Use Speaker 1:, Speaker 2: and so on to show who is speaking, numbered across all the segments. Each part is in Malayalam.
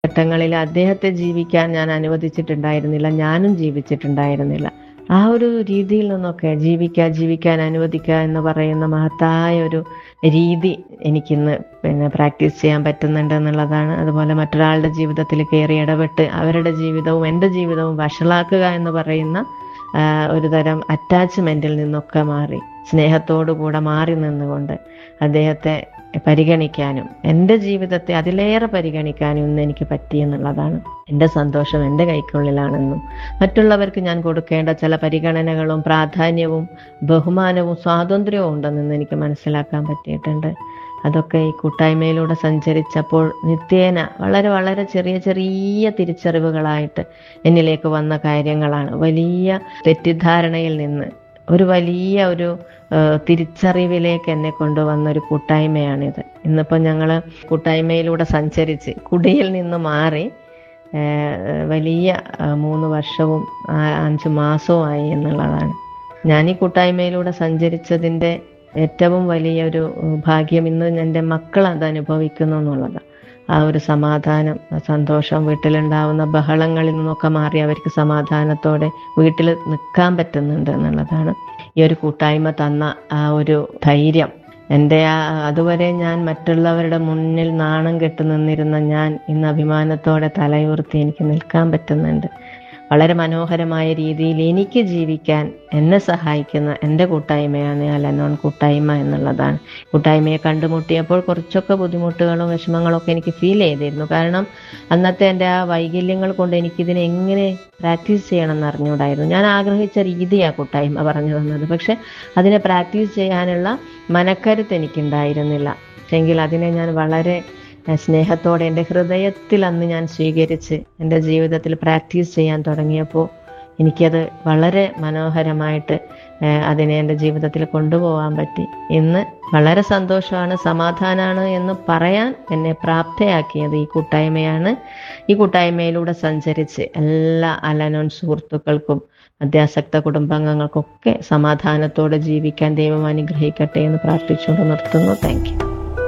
Speaker 1: ഘട്ടങ്ങളിൽ അദ്ദേഹത്തെ ജീവിക്കാൻ ഞാൻ അനുവദിച്ചിട്ടുണ്ടായിരുന്നില്ല ഞാനും ജീവിച്ചിട്ടുണ്ടായിരുന്നില്ല ആ ഒരു രീതിയിൽ നിന്നൊക്കെ ജീവിക്കുക ജീവിക്കാൻ അനുവദിക്കുക എന്ന് പറയുന്ന മഹത്തായ ഒരു രീതി എനിക്കിന്ന് പിന്നെ പ്രാക്ടീസ് ചെയ്യാൻ പറ്റുന്നുണ്ട് എന്നുള്ളതാണ് അതുപോലെ മറ്റൊരാളുടെ ജീവിതത്തിൽ കയറി ഇടപെട്ട് അവരുടെ ജീവിതവും എൻ്റെ ജീവിതവും വഷളാക്കുക എന്ന് പറയുന്ന ആ, ഒരു തരം അറ്റാച്ച്മെൻറ്റിൽ നിന്നൊക്കെ മാറി സ്നേഹത്തോടു കൂടെ മാറി നിന്നുകൊണ്ട് അദ്ദേഹത്തെ പരിഗണിക്കാനും എൻ്റെ ജീവിതത്തെ അതിലേറെ പരിഗണിക്കാനും ഇന്ന് എനിക്ക് പറ്റി എന്നുള്ളതാണ് എൻ്റെ സന്തോഷം എൻ്റെ കൈക്കുള്ളിലാണെന്നും മറ്റുള്ളവർക്ക് ഞാൻ കൊടുക്കേണ്ട ചില പരിഗണനകളും പ്രാധാന്യവും ബഹുമാനവും സ്വാതന്ത്ര്യവും ഉണ്ടെന്ന് എനിക്ക് മനസ്സിലാക്കാൻ പറ്റിയിട്ടുണ്ട് അതൊക്കെ ഈ കൂട്ടായ്മയിലൂടെ സഞ്ചരിച്ചപ്പോൾ നിത്യേന വളരെ വളരെ ചെറിയ ചെറിയ തിരിച്ചറിവുകളായിട്ട് എന്നിലേക്ക് വന്ന കാര്യങ്ങളാണ് വലിയ തെറ്റിദ്ധാരണയിൽ നിന്ന് ഒരു വലിയ ഒരു ആ, തിരിച്ചറിവിലേക്ക് എന്നെ കൊണ്ടുവന്ന ഒരു കൂട്ടായ്മയാണിത് ഇന്നിപ്പോൾ ഞങ്ങൾ കൂട്ടായ്മയിലൂടെ സഞ്ചരിച്ച് കുടിയിൽ നിന്ന് മാറി ആ, വലിയ ആ, മൂന്ന് വർഷവും ആ, അഞ്ച് മാസവും ആയി എന്നുള്ളതാണ് ഞാൻ ഈ കൂട്ടായ്മയിലൂടെ സഞ്ചരിച്ചതിൻ്റെ ഏറ്റവും വലിയൊരു ഭാഗ്യം ഇന്ന് എൻ്റെ മക്കൾ അത് അനുഭവിക്കുന്നു എന്നുള്ളതാണ് ആ ഒരു സമാധാനം ആ സന്തോഷം വീട്ടിലുണ്ടാവുന്ന ബഹളങ്ങളിൽ നിന്നൊക്കെ മാറി അവർക്ക് സമാധാനത്തോടെ വീട്ടിൽ നിൽക്കാൻ പറ്റുന്നുണ്ട് എന്നുള്ളതാണ് ഈ ഒരു കൂട്ടായ്മ തന്ന ആ ഒരു ധൈര്യം എൻ്റെ ആ അതുവരെ ഞാൻ മറ്റുള്ളവരുടെ മുന്നിൽ നാണം കെട്ട് നിന്നിരുന്ന ഞാൻ ഇന്ന് അഭിമാനത്തോടെ തലയുയർത്തി എനിക്ക് നിൽക്കാൻ പറ്റുന്നുണ്ട് വളരെ മനോഹരമായ രീതിയിൽ എനിക്ക് ജീവിക്കാൻ എന്നെ സഹായിക്കുന്ന എൻ്റെ കൂട്ടായ്മയാണ് അലനോൺ കൂട്ടായ്മ എന്നുള്ളതാണ് കൂട്ടായ്മയെ കണ്ടുമുട്ടിയപ്പോൾ കുറച്ചൊക്കെ ബുദ്ധിമുട്ടുകളും വിഷമങ്ങളും ഒക്കെ എനിക്ക് ഫീൽ ചെയ്തിരുന്നു കാരണം അന്നത്തെ എൻ്റെ ആ വൈകല്യങ്ങൾ കൊണ്ട് എനിക്കിതിനെ എങ്ങനെ പ്രാക്ടീസ് ചെയ്യണം എന്ന് അറിഞ്ഞുകൂടായിരുന്നു ഞാൻ ആഗ്രഹിച്ച രീതിയാണ് കൂട്ടായ്മ പറഞ്ഞു തന്നത് പക്ഷെ അതിനെ പ്രാക്ടീസ് ചെയ്യാനുള്ള മനക്കരുത്ത് എനിക്കുണ്ടായിരുന്നില്ല എങ്കിൽ അതിനെ ഞാൻ വളരെ ഏഹ്, സ്നേഹത്തോടെ എൻ്റെ ഹൃദയത്തിൽ അന്ന് ഞാൻ സ്വീകരിച്ച് എൻ്റെ ജീവിതത്തിൽ പ്രാക്ടീസ് ചെയ്യാൻ തുടങ്ങിയപ്പോൾ എനിക്കത് വളരെ മനോഹരമായിട്ട് ഏഹ്, അതിനെ എൻ്റെ ജീവിതത്തിൽ കൊണ്ടുപോകാൻ പറ്റി ഇന്ന് വളരെ സന്തോഷമാണ് സമാധാനമാണ് എന്ന് പറയാൻ എന്നെ പ്രാപ്തയാക്കിയത് ഈ കൂട്ടായ്മയാണ് ഈ കൂട്ടായ്മയിലൂടെ സഞ്ചരിച്ച് എല്ലാ അലനോൺ സുഹൃത്തുക്കൾക്കും അത്യാസക്ത കുടുംബാംഗങ്ങൾക്കൊക്കെ സമാധാനത്തോടെ ജീവിക്കാൻ ദൈവം അനുഗ്രഹിക്കട്ടെ എന്ന് പ്രാർത്ഥിച്ചുകൊണ്ട് നിർത്തുന്നു താങ്ക് യു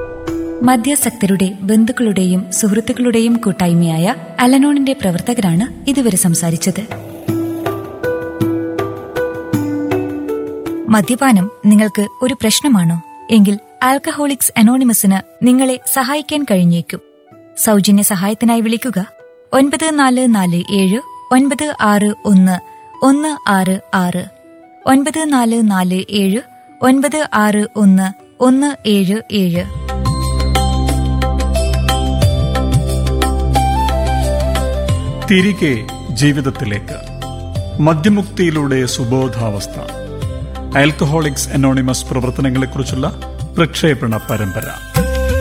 Speaker 2: മദ്യാസക്തരുടെ ബന്ധുക്കളുടെയും സുഹൃത്തുക്കളുടെയും കൂട്ടായ്മയായ അലനോണിന്റെ പ്രവർത്തകരാണ് ഇതുവരെ സംസാരിച്ചത് മദ്യപാനം നിങ്ങൾക്ക് ഒരു പ്രശ്നമാണോ എങ്കിൽ ആൽക്കഹോളിക്സ് അനോണിമസിന് നിങ്ങളെ സഹായിക്കാൻ കഴിഞ്ഞേക്കും സൗജന്യ സഹായത്തിനായി വിളിക്കുക ഒൻപത് നാല് നാല് ഏഴ് ഒൻപത് ആറ് ഒന്ന് ഒന്ന് ആറ് ആറ് ഒൻപത് നാല് നാല് ഏഴ് ഒൻപത് ആറ് ഒന്ന് ഒന്ന് ഏഴ് ഏഴ്
Speaker 3: തിരികെ ജീവിതത്തിലേക്ക് മദ്യമുക്തിയിലൂടെ സുബോധാവസ്ഥ ആൽക്കഹോളിക്സ് അനോണിമസ് പ്രവർത്തനങ്ങളെക്കുറിച്ചുള്ള പ്രക്ഷേപണ പരമ്പര